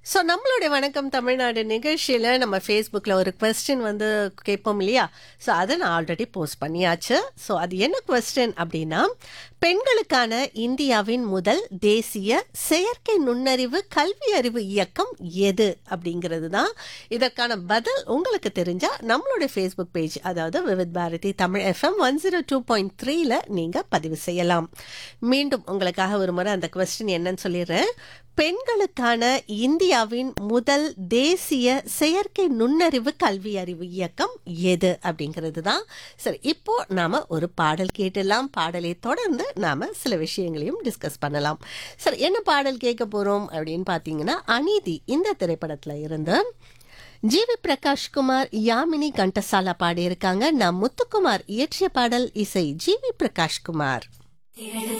so நம்மளுடைய வணக்கம் தமிழ்நாடு நிகழ்ச்சியில் நம்ம ஃபேஸ்புக்கில் ஒரு கொஸ்டின் வந்து கேட்போம் இல்லையா ஸோ அதை நான் ஆல்ரெடி போஸ்ட் பண்ணியாச்சு ஸோ அது என்ன கொஸ்டின் அப்படின்னா பெண்களுக்கான இந்தியாவின் முதல் தேசிய செயற்கை நுண்ணறிவு கல்வி அறிவு இயக்கம் எது அப்படிங்கிறது தான் இதற்கான பதில் உங்களுக்கு தெரிஞ்சா நம்மளுடைய ஃபேஸ்புக் பேஜ் அதாவது Vividh Bharati Tamil FM one zero two point த்ரீல நீங்கள் பதிவு செய்யலாம் மீண்டும் உங்களுக்காக ஒரு முறை அந்த கொஸ்டின் என்னன்னு சொல்லிடுறேன் பெண்களுக்கான இந்தியாவின் முதல் தேசிய செயற்கை நுண்ணறிவு கல்வி அறிவு இயக்கம் எது அப்படிங்கிறது தான் சரி இப்போ நாம ஒரு பாடல் கேட்டுடலாம் பாடலை தொடர்ந்து நாம சில விஷயங்களையும் டிஸ்கஸ் பண்ணலாம் சரி என்ன பாடல் கேட்க போறோம் அப்படின்னு பார்த்தீங்கன்னா அநீதி இந்த திரைப்படத்துல இருந்து ஜிவி பிரகாஷ் குமார் யாமினி கண்டசாலா பாடியிருக்காங்க நான் முத்துக்குமார் இயற்றிய பாடல் இசை ஜிவி பிரகாஷ் குமார்